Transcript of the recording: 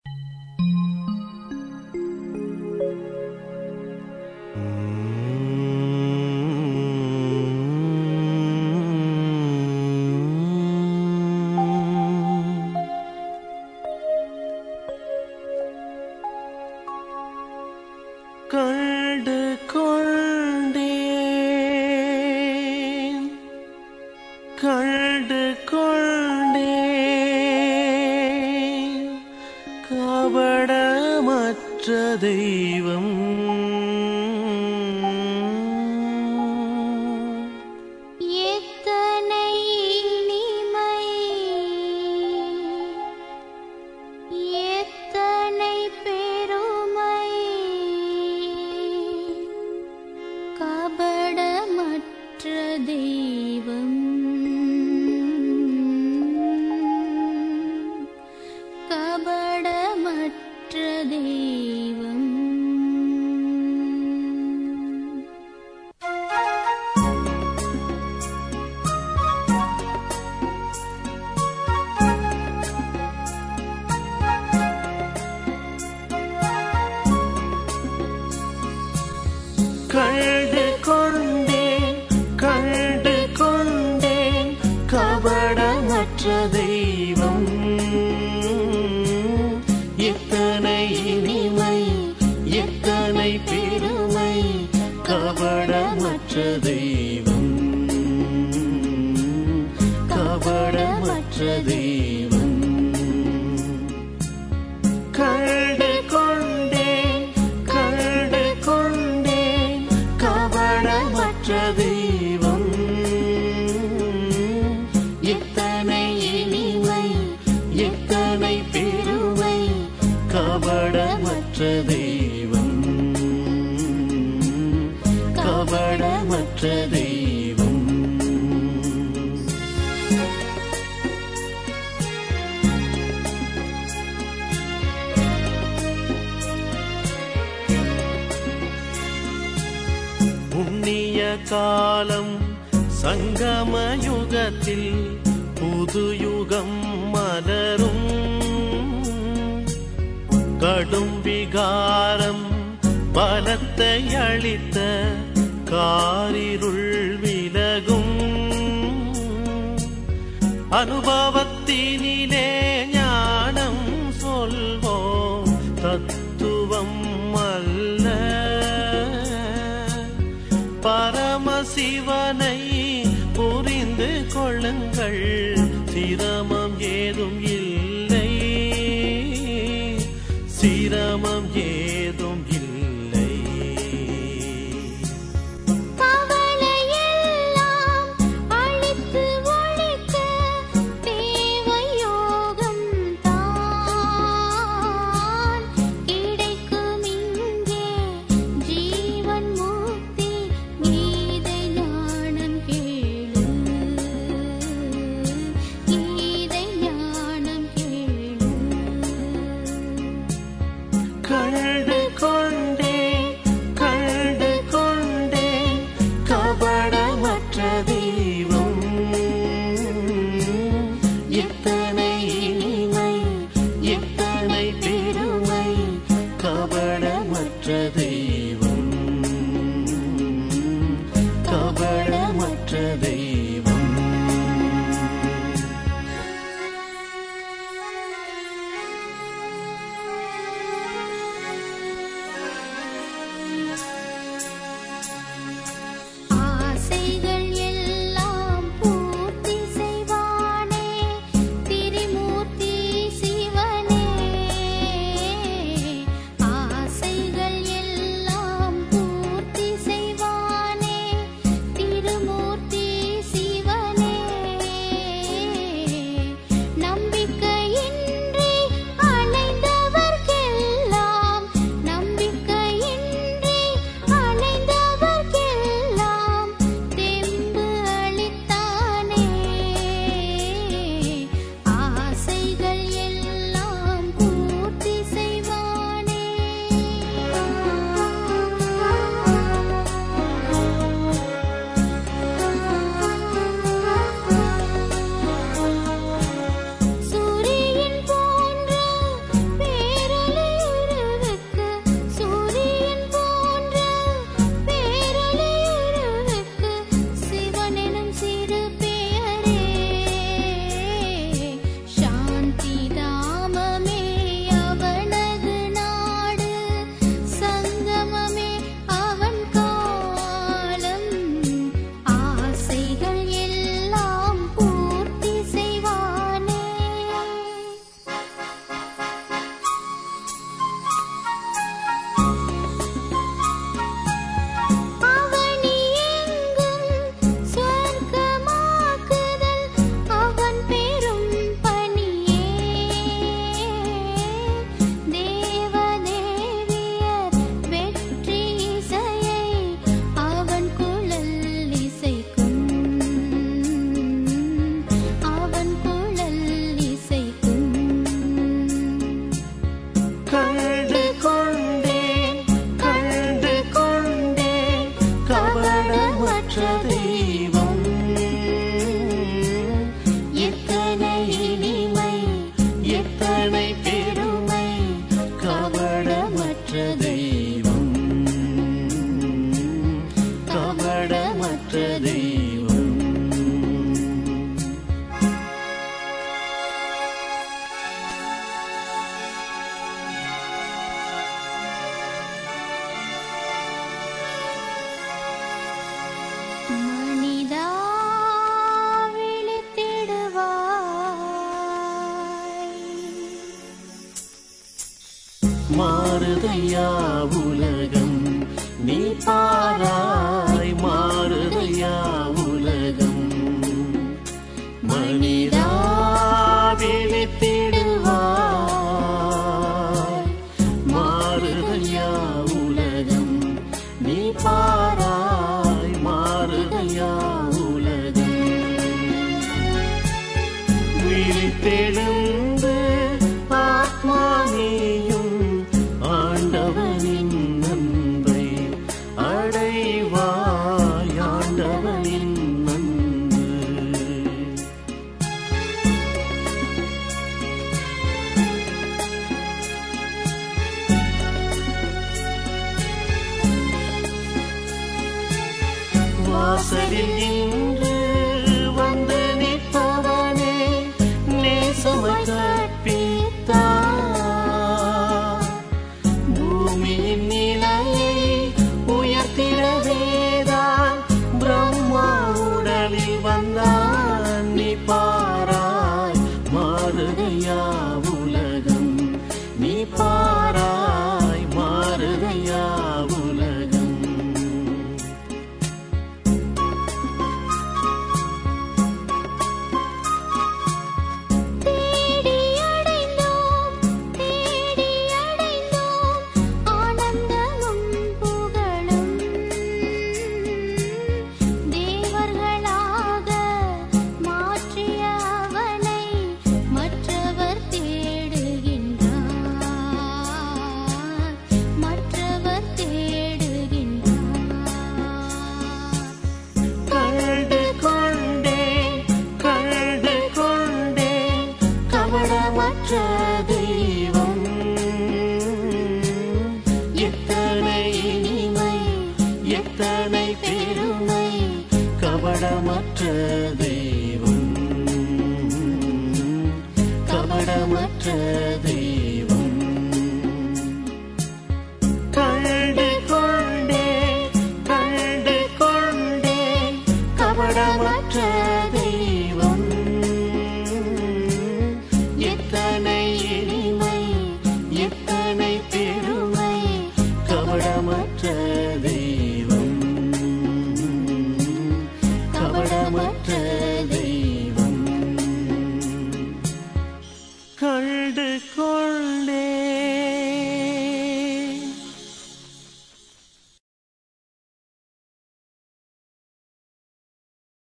கண்டு கொண்டேன் கண்டு கொண்டேன் கபடமற்ற தெய்வம் எத்தனை இனிமை எத்தனை பெருமை கபடமற்ற தெய்வம் கபடமற்ற தெய்வம் கண்டு கொண்டேன் கண்டு கொண்டேன் கபடமற்ற தெய்வம் எத்தனை இனிமை எத்தனை பெருமை கபடமற்ற தெய்வம் கபடமற்ற தெய்வம் கண்டு கொண்டேன் கண்டு கொண்டேன் கபடமற்ற தெய்வம் எத்தனை இனிமை எத்தனை பெருமை கபடமற்ற தெய்வம் கபடமற்ற தெய்வம் புண்ணிய காலம் சங்கம யுகத்தில் புது யுகம் மலரும் கடும் விகாரம் பலத்தை அளித்த காரிருள் விலகும் அனுபவத்தினிலே ஞானம் சொல்வோம் தத்துவம் அல்ல பரமசிவனை புரிந்து கொள்ளுங்கள் சிரமம் ஏதும் இல்லை சிரமம் ஏதும் இல்லை கவலையெல்லாம் அழித்து ஒழிக்க தேவை யோகம் தான் கிடைக்கும் இங்கே ஜீவன் முக்தி கீதை ஞான எத்தனை பெருமை கபடமற்ற தெய்வம் கபடமற்ற தெய்வம் மனிதா விழித்திடுவாய் மாறுதையா உலகம் நீ பாராய் மாறுதையா உலகம் மனிதா விழித்திடுவாய் மாறுதையா உலகம் நீ பாராய் மாறுதையா உலகம் விழித்தெழுந்து ஆத்மானியும் ஆண்டவனின் நன்மை அடைவாய் ஆண்டவனின் நன்மை வாசலில் இன்று வந்து நிற்பவனே நேசமாய் கற்பித்தார் பூமியின் நிலையை உயர்த்திடவேதான் பிரம்மா உடலில் வந்தான் நீ பாராய் மாறுதையா உலகம் நீ பாராய் மாறுதையா உலகம் தேடி அடைந்தோம் தேடி அடைந்தோம் ஆனந்தமும் புகழும் தேவர்களாக மாற்றிய அவனை மற்றவர் தேடுகின்றார் மற்றவர் தேடுகின்றார் கண்டு கொண்டேன் கண்டு கொண்டேன் கவனமற்ற தெய்வம் எத்தனை இனிமை எத்தனை பெருமை கவனமற்ற தெய்வம் கவனமற்ற தெய்வம் கண்டு கொண்டேன் கண்டு கொண்டேன் கபடமற்ற தெய்வம் எத்தனை இனிமை எத்தனை பெருமை கபடமற்ற தெய்வம் கபடமற்ற தெய்வம் கண்டு கொண்டே